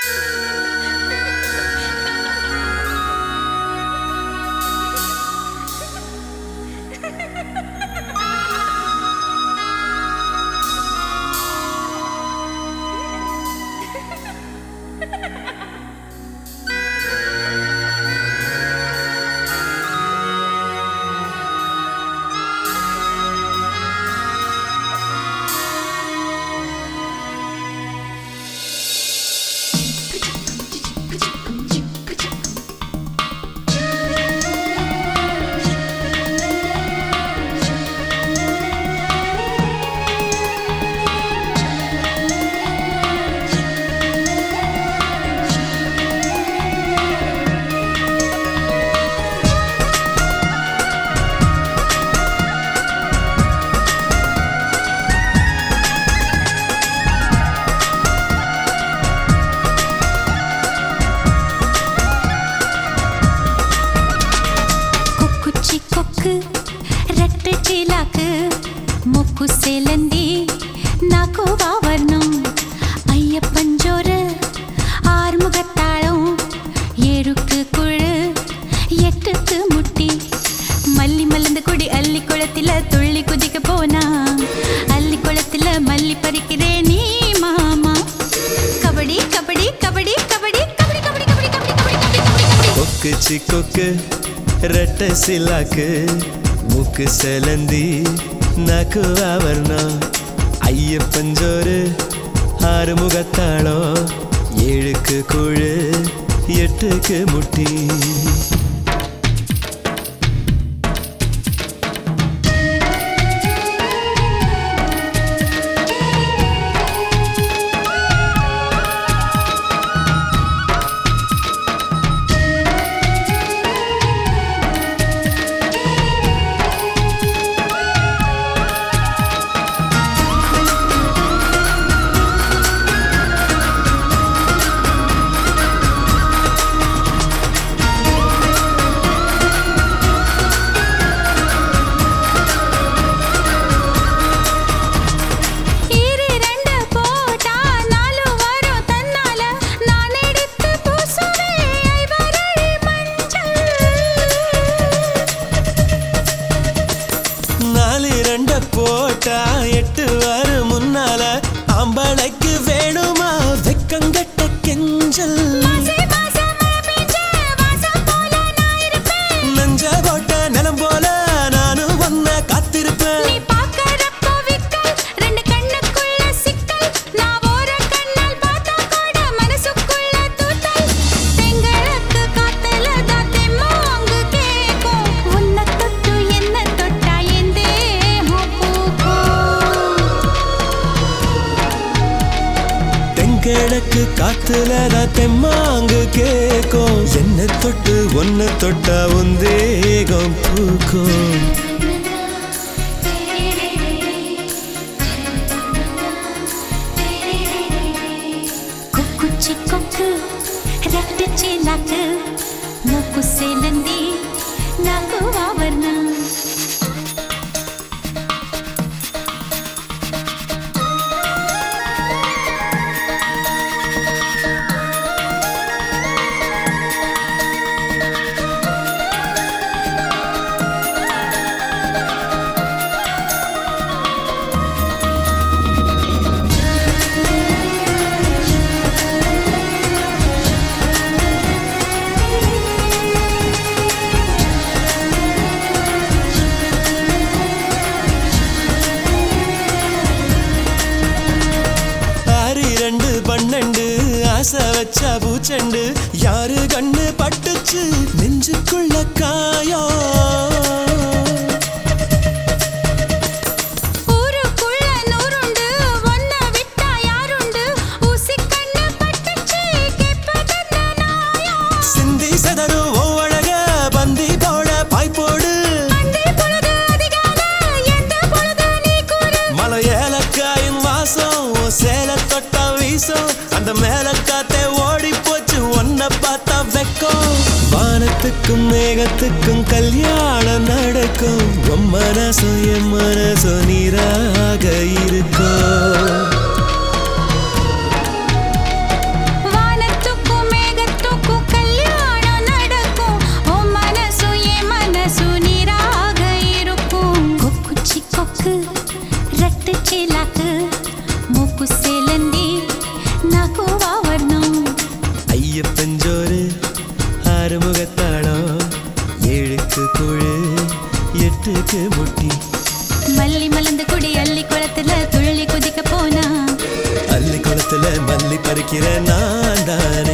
కుక్కుచి కొక్కు రెట్టు చిలాకు ముక్కు సేలంది నాకు వావర్ణం ஐயப்பஞ்சோறு ஆறுமுகத்தாளம் ஏழுக்கு குழு எட்டுக்கு முட்டி மல்லி மலர்ந்த கொடி அள்ளி குளத்தில துள்ளி குதிக்க போனா அள்ளி குளத்தில மல்லி பறிக்கிறேன் நீ மாமா கபடி கபடி கபடி கபடி கபடி கபடி கபடி கபடி கபடி கபடி கபடி கொக்கு சிக்கொக்கு ரெட்ட சிலாக்கு மூக்கு செலந்தி நாக்கு ஆவரணம் ஐயப்பஞ்சோறு ஆறு முகத்தாளம் ஏழுக்கு குழு எட்டுக்கு முட்டி ஈரு ரெண்டு போட்டா நாலு வரும் தன்னால நான் எடுத்து பூசுவேன் ஐவரழி மஞ்சள் நாலு ரெண்ட போட்டா எட்டு வரும் முன்னால ஆம்பளைக்கு வேணுமா வெக்கங்கட்ட கெஞ்சல் மாசே மாசம் மழை பெஞ்ச வாசம் போல நான் இருப்பேன் நஞ்ச போட்ட நிலம் போல நானும் ஒன்ன காத்திருப்பேன் நீ பார்க்கறப்போ விக்கல் ரெண்டு கண்ணுக்குள்ள சிக்கல் நான் ஓர கண்ணால் பார்த்தா கூட மனசுக்குள்ள தூத்தல் தெங்களுக்கு காத்தல தான் தெம்மாங்கு கேக்கும் உன்னை தொட்டு என்ன தொட்டா என் தேகம் பூக்கும் தென்கிழக்கு காத்துல நான் தெம்மாங்கு கேக்கும் என்ன தொட்டு ஒன்ன தொட்டா உன் தேகம் பூக்கும் కుక్కుచి కొక్కు రెట్టు చిలాకు ముక్కు సేలంది నాకు ఆవరణం ஆறு ரெண்டு பன்னெண்டு ஆசை வச்சா பூச்செண்டு யாரு கண்ணு பட்டுச்சு நெஞ்சுக்குள்ள காயம் ஊருக்குள்ள நூறுண்டு ஒன்ன விட்டா யாருண்டு ஊசி கண்ணு பட்டுச்சு கேட்பதென்ன நாயம் சிந்தி சதரும் ஓவழக பந்தி போட பாய்ப்போடு அண்டை பொழுது அதிகாலை எந்த பொழுது நீ கூறு மலை ஏலக்காயின் வாசம் உன் சேல தொட்டா வீசும் அந்த மேல காத்தே ஓடி போச்சு ஒன்ன பார்த்தா வெக்கம் வானத்துக்கும் மேகத்துக்கும் கல்யாணம் நடக்கும் உன் மனசும் என் மனசும் நீராக இருக்கும் வானத்து பறிக்கிறேன் நான் தானே